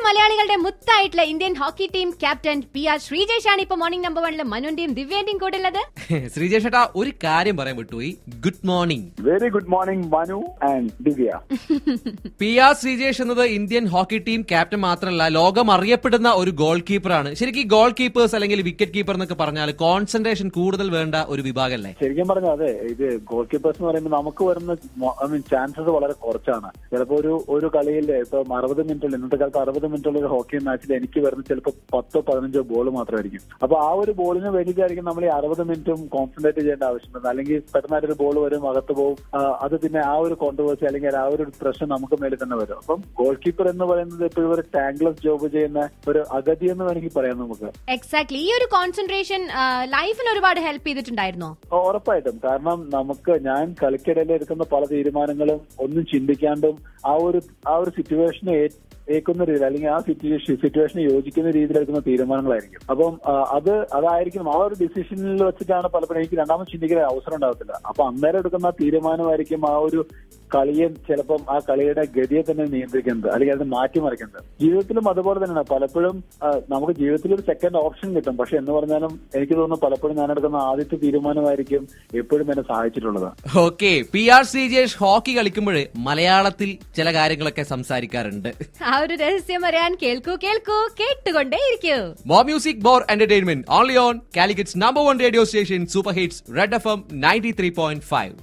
മലയാളികളുടെ മുത്തായിട്ടുള്ള Indian hockey team captain P R Sreejesh ആണ് ഇപ്പൊ മോർണിംഗ് നമ്പർ വണ്ണില് മനുന്റെയും ദിവ്യന്റെയും കൂടെ ഉള്ളത് ശ്രീജേഷ് ചേട്ടാ ഒരു കാര്യം പറയാൻ വിട്ടുപോയി good morning very good morning Manu and Divya P R Sreejesh എന്നത് ഇന്ത്യൻ ഹോക്കി ടീം ക്യാപ്റ്റൻ മാത്രമല്ല ലോകം അറിയപ്പെടുന്ന ഒരു ഗോൾ കീപ്പറാണ് ശരിക്കും ഈ ഗോൾ കീപ്പേഴ്സ് അല്ലെങ്കിൽ വിക്കറ്റ് കീപ്പർ എന്നൊക്കെ പറഞ്ഞാൽ കോൺസെൻട്രേഷൻ കൂടുതൽ വേണ്ട ഒരു വിഭാഗമല്ലേ ശരിക്കും പറഞ്ഞാൽ അതെ ഇത് ഗോൾ കീപ്പേഴ്സ് എന്ന് പറയുമ്പോൾ നമുക്ക് വരുന്ന ഐ മീൻ ചാൻസസ് വളരെ കുറച്ചാണ് ചിലപ്പോൾ ഒരു ഒരു കളിയിൽ ഇപ്പൊ അറുപത് മിനിറ്റുള്ള ഇന്നത്തെ കാലത്ത് അറുപത് മിനിറ്റുള്ള ഒരു ഹോക്കി മാച്ചിൽ എനിക്ക് വരുന്ന ചിലപ്പോൾ പത്തോ പതിനഞ്ചോ ബോൾ മാത്രമായിരിക്കും അപ്പൊ ആ ഒരു ബോളിന് വേണ്ടിയിട്ടായിരിക്കും നമ്മൾ ഈ അറുപത് മിനിറ്റും കോൺസെൻട്രേറ്റ് ചെയ്യേണ്ട ആവശ്യമുണ്ട് അല്ലെങ്കിൽ പെട്ടെന്നായിട്ട് ഒരു ബോൾ വരും അകത്ത് പോകും ആ, അത് പിന്നെ ആ ഒരു കോൺട്രവേഴ്സി അല്ലെങ്കിൽ ആ ഒരു പ്രശ്നം നമുക്ക് മേലെ തന്നെ വരും അപ്പം ഗോൾ കീപ്പർ എന്ന് പറയുന്നത് ഇപ്പോഴും ഒരു ടാങ്ക്ലെസ് ജോബ് ചെയ്യുന്ന ഒരു അഗതി എന്ന് വേണമെങ്കിൽ പറയാം നമുക്ക് എക്സാക്ട്ലി ഈ ഒരു കോൺസെൻട്രേഷൻ ലൈഫിൽ ഒരുപാട് ഹെൽപ്പ് ചെയ്തിട്ടുണ്ടായിരുന്നോ ഉറപ്പായിട്ടും കാരണം നമുക്ക് ഞാൻ കളിക്കിടയിൽ എടുക്കുന്ന പല തീരുമാനങ്ങളും ഒന്നും ചിന്തിക്കാണ്ടും ആ ഒരു ആ ഒരു സിറ്റുവേഷനെ ഏ- ഏക്കുന്ന രീതിയിൽ അല്ലെങ്കിൽ ആ സിറ്റുവേഷൻ സിറ്റുവേഷനെ യോജിക്കുന്ന രീതിയിൽ എടുക്കുന്ന തീരുമാനങ്ങളായിരിക്കും അപ്പം ആ, അത് അതായിരിക്കും ആ ഒരു ഡിസിഷനിൽ വെച്ചിട്ടാണ് പലപ്പോഴും എനിക്ക് രണ്ടാമത് ചിന്തിക്കാൻ അവസരം ഉണ്ടാകത്തില്ല അപ്പൊ അന്നേരം എടുക്കുന്ന ആ തീരുമാനമായിരിക്കും ആ ഒരു കളിയെ ചിലപ്പം ആ കളിയുടെ ഗതിയെ തന്നെ നിയന്ത്രിക്കുന്നത് അല്ലെങ്കിൽ അത് മാറ്റിമറിക്കുന്നത് ജീവിതത്തിലും അതുപോലെ തന്നെയാണ് പലപ്പോഴും ആ, നമുക്ക് ജീവിതത്തിൽ ഒരു സെക്കൻഡ് ഓപ്ഷൻ കിട്ടും പക്ഷെ എന്ന് പറഞ്ഞാലും എനിക്ക് തോന്നുന്നു പലപ്പോഴും ഞാൻ എടുക്കുന്ന ആദ്യത്തെ തീരുമാനമായിരിക്കും എപ്പോഴും എന്നെ സഹായിച്ചിട്ടുള്ളത് okay P R Sreejesh hockey കളിക്കുമ്പോൾ മലയാളത്തിൽ ചില കാര്യങ്ങളൊക്കെ സംസാരിക്കാറുണ്ട് ആ ഒരു രഹസ്യം അറിയാൻ കേൾക്കൂ കേൾക്കൂ കേട്ടുകൊണ്ടേ ഇരിക്കൂ More music, more entertainment. Only on Calicutt's number one radio station, Super Hits, Red FM 93.5.